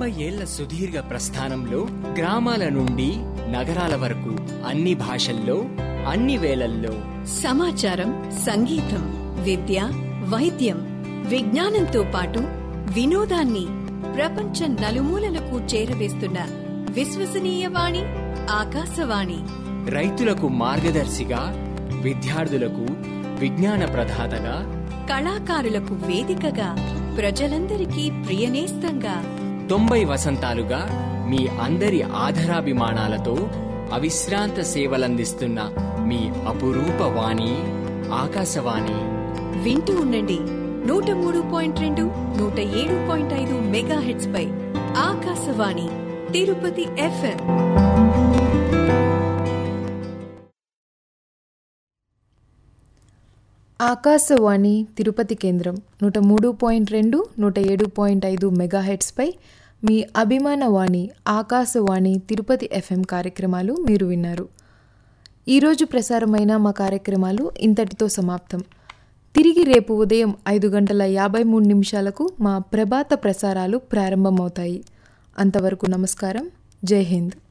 తొంభై ఏళ్ల సుదీర్ఘ ప్రస్థానంలో గ్రామాల నుండి నగరాల వరకు అన్ని భాషల్లో అన్ని వేళల్లో సమాచారం సంగీతం విద్య వైద్యం విజ్ఞానంతో పాటు వినోదాన్ని ప్రపంచ నలుమూలలకు చేరవేస్తున్న విశ్వసనీయ వాణి ఆకాశవాణి రైతులకు మార్గదర్శిగా విద్యార్థులకు విజ్ఞాన ప్రదాతగా కళాకారులకు వేదికగా ప్రజలందరికీ ప్రియనేస్తంగా తొంభై వసంతాలుగా మీ అందరి ఆధరాభిమానాలతో అవిశ్రాంత సేవలందిస్తున్న మీ అపురూప వాణి ఆకాశవాణి వింటూ ఉండండి నూట మూడు పాయింట్ రెండు నూట ఏడు పాయింట్ ఐదు మెగా హెడ్స్ పై ఆకాశవాణి తిరుపతి ఎఫ్ఎం ఆకాశవాణి తిరుపతి కేంద్రం నూట మూడు పాయింట్ రెండు నూట ఏడు పాయింట్ ఐదు మెగాహెట్స్పై మీ అభిమాన వాణి ఆకాశవాణి తిరుపతి ఎఫ్ఎం కార్యక్రమాలు మీరు విన్నారు ఈరోజు ప్రసారమైన మా కార్యక్రమాలు ఇంతటితో సమాప్తం తిరిగి రేపు ఉదయం ఐదు గంటల యాభై మూడు నిమిషాలకు మా ప్రభాత ప్రసారాలు ప్రారంభమవుతాయి అంతవరకు నమస్కారం జై హింద్